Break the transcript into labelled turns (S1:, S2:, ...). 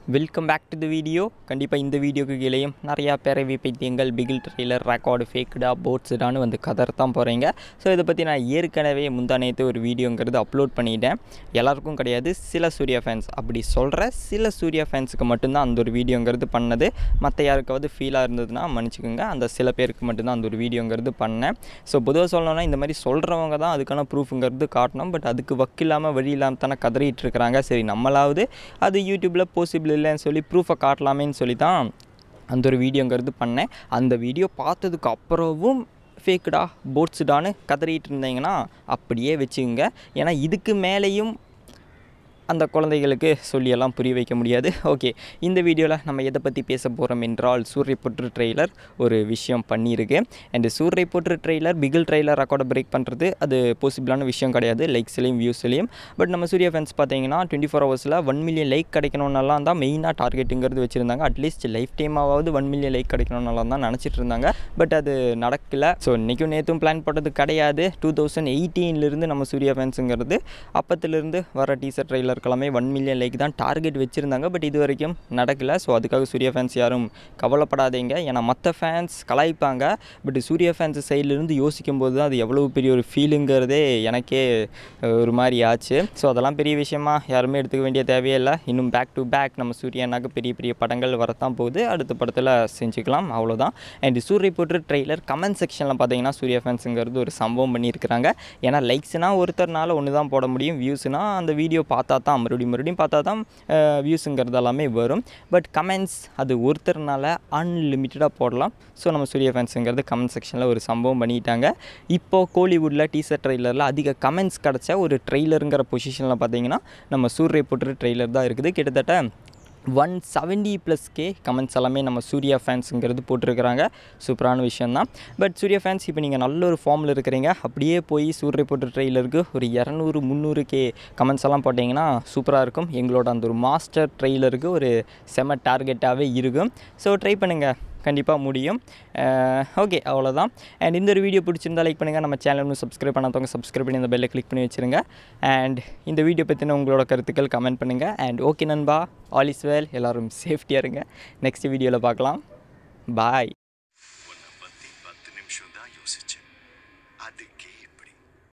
S1: welcome back to the video கண்டிப்பாக இந்த வீடியோக்கு கீழேயும் நிறையா பிறவி பைத்தியங்கள் பிகில் ட்ரெய்லர் ரெக்கார்டு ஃபேக்குடா போட்ஸுடான்னு வந்து கதறத்தான் போகிறீங்க ஸோ இதை பற்றி நான் ஏற்கனவே முந்தானேத்து ஒரு வீடியோங்கிறது அப்லோட் பண்ணிட்டேன் எல்லாருக்கும் கிடையாது சில சூர்யா ஃபேன்ஸ் அப்படி சொல்கிற சில சூர்யா ஃபேன்ஸுக்கு மட்டும்தான் அந்த ஒரு வீடியோங்கிறது பண்ணது மற்ற யாருக்காவது ஃபீலாக இருந்ததுன்னா மன்னிச்சுக்கோங்க அந்த சில பேருக்கு மட்டும்தான் அந்த ஒரு வீடியோங்கிறது பண்ணேன் ஸோ பொதுவாக சொல்லணும்னா இந்த மாதிரி சொல்கிறவங்க தான் அதுக்கான ப்ரூஃபுங்கிறது காட்டணும் பட் அதுக்கு வக்கில்லாமல் வழி இல்லாமல் தானே கதறிட்டு இருக்கிறாங்க சரி நம்மளாவது அது யூடியூப்பில் பாசிபிள் இல்லைன்னு சொல்லி ப்ரூஃபை காட்டலாமேன்னு சொல்லி தான் அந்த ஒரு வீடியோங்கிறது பண்ணேன் அந்த வீடியோ பார்த்ததுக்கு அப்புறமும் ஃபேக்குடா போட்ஸுடான்னு கதறிட்டு இருந்தீங்கன்னா அப்படியே வச்சுக்கோங்க ஏன்னா இதுக்கு மேலேயும் அந்த குழந்தைகளுக்கு சொல்லியெல்லாம் புரிய வைக்க முடியாது ஓகே இந்த வீடியோவில் நம்ம எதை பற்றி பேச போகிறோம் என்றால் சூரிய புற்று ட்ரெய்லர் ஒரு விஷயம் பண்ணியிருக்கு and Soorarai Pottru trailer Bigil trailer ரெக்கார்டை பிரேக் பண்ணுறது அது பாசிபிளான விஷயம் கிடையாது லைக்ஸ்லேயும் வியூஸ்லேயும் பட் நம்ம சூர்யா ஃபேன்ஸ் பார்த்தீங்கன்னா டுவெண்ட்டி ஃபோர் ஹவர்ஸில் ஒன் மில்லியன் லைக் கிடைக்கணும்னெல்லாம் தான் மெயினாக டார்கெட்டுங்கிறது வச்சுருந்தாங்க அட்லீஸ்ட் லைஃப் டைமாவது ஒன் மில்லியன் லைக் கிடைக்கணும்னெல்லாம் தான் நினச்சிட்டு இருந்தாங்க பட் அது நடக்கலை ஸோ இன்றைக்கும் நேற்றும் பிளான் போட்டது கிடையாது டூ தௌசண்ட் எயிட்டீன்லேருந்து நம்ம சூர்யா ஃபேன்ஸுங்கிறது அப்பத்துலேருந்து வர டீசர் ட்ரெய்லருக்கெல்லாமே ஒன் மில்லியன் லைக் தான் டார்கெட் வச்சுருந்தாங்க பட் இது வரைக்கும் நடக்கலை ஸோ அதுக்காக சூர்யா ஃபேன்ஸ் யாரும் கவலைப்படாதீங்க ஏன்னா மற்ற ஃபேன்ஸ் கலாய்ப்பாங்க பட் சூர்யா ஃபேன்ஸ் சைட்லேருந்து யோசிக்கும் போது தான் அது எவ்வளோ பெரிய ஒரு ஃபீலிங்கிறதே எனக்கே அஹ், ஒரு மாதிரி ஆச்சு ஸோ அதெல்லாம் பெரிய விஷயமா யாருமே எடுத்துக்க வேண்டிய தேவையே இல்லை இன்னும் பேக் டு பேக் நம்ம சூர்யானாக்கு பெரிய பெரிய படங்கள் வரத்தான் போகுது அடுத்த படத்தில் செஞ்சுக்கலாம் அவ்வளோதான் அண்ட் சூரிய போட்டு ட்ரெய்லர் கமெண்ட் செக்ஷனில் பார்த்தீங்கன்னா சூர்யா ஃபேன்ஸுங்கிறது ஒரு சம்பவம் பண்ணியிருக்கிறாங்க ஏன்னா லைக்ஸ்னால் ஒருத்தர்னால ஒன்று தான் போட முடியும் வியூஸ்னால் அந்த வீடியோ பார்த்தா தான் மறுபடியும் மறுபடியும் பார்த்தா தான் வியூஸுங்கிறது எல்லாமே வரும் பட் கமெண்ட்ஸ் அது ஒருத்தர்னால அன்லிமிட்டடாக போடலாம் ஸோ நம்ம சூர்யா ஃபேன்ஸுங்கிறது கமெண்ட் செக்ஷனில் ஒரு சம்பவம் பண்ணிட்டாங்க இப்போது கோலிவுட்டில் டீசர் ட்ரெய்லரில் அதிக கமெண்ட்ஸ் கிடச்ச ஒரு ட்ரெய்லருங்கிற பொசிஷனில் பார்த்தீங்கன்னா நம்ம சூரிய போட்டு ட்ரெய்லர் தான் இருக்குது கிட்டத்தட்ட one seventy plus K comments எல்லாமே நம்ம சூர்யா ஃபேன்ஸுங்கிறது போட்டிருக்கிறாங்க சூப்பரான விஷயந்தான் பட் சூர்யா ஃபேன்ஸ் இப்போ நீங்கள் நல்ல ஒரு ஃபார்மில் இருக்கிறீங்க அப்படியே போய் சூரிய போட்டு ட்ரெய்லருக்கு ஒரு இரநூறு முந்நூறு கே கமெண்ட்ஸ் எல்லாம் போட்டிங்கன்னா சூப்பராக இருக்கும் எங்களோட அந்த ஒரு மாஸ்டர் ட்ரெய்லருக்கு ஒரு செம டார்கெட்டாகவே இருக்கும் ஸோ ட்ரை பண்ணுங்கள் கண்டிப்பாக முடியும் ஓகே அவ்வளோதான் அண்ட் இந்த ஒரு வீடியோ பிடிச்சிருந்தா லைக் பண்ணுங்கள் நம்ம சேனல் இன்னும் சப்ஸ்கிரைப் பண்ணாதவங்க சப்ஸ்கிரைப் பண்ணி இந்த பெல்லை கிளிக் பண்ணி வச்சுருங்க அண்ட் இந்த வீடியோ பற்றின உங்களோட கருத்துக்கள் கமெண்ட் பண்ணுங்கள் அண்ட் ஓகே நண்பா ஆல் இஸ் வெல் எல்லோரும் சேஃப்டியாக இருங்க நெக்ஸ்ட் வீடியோவில் பார்க்கலாம் பாய்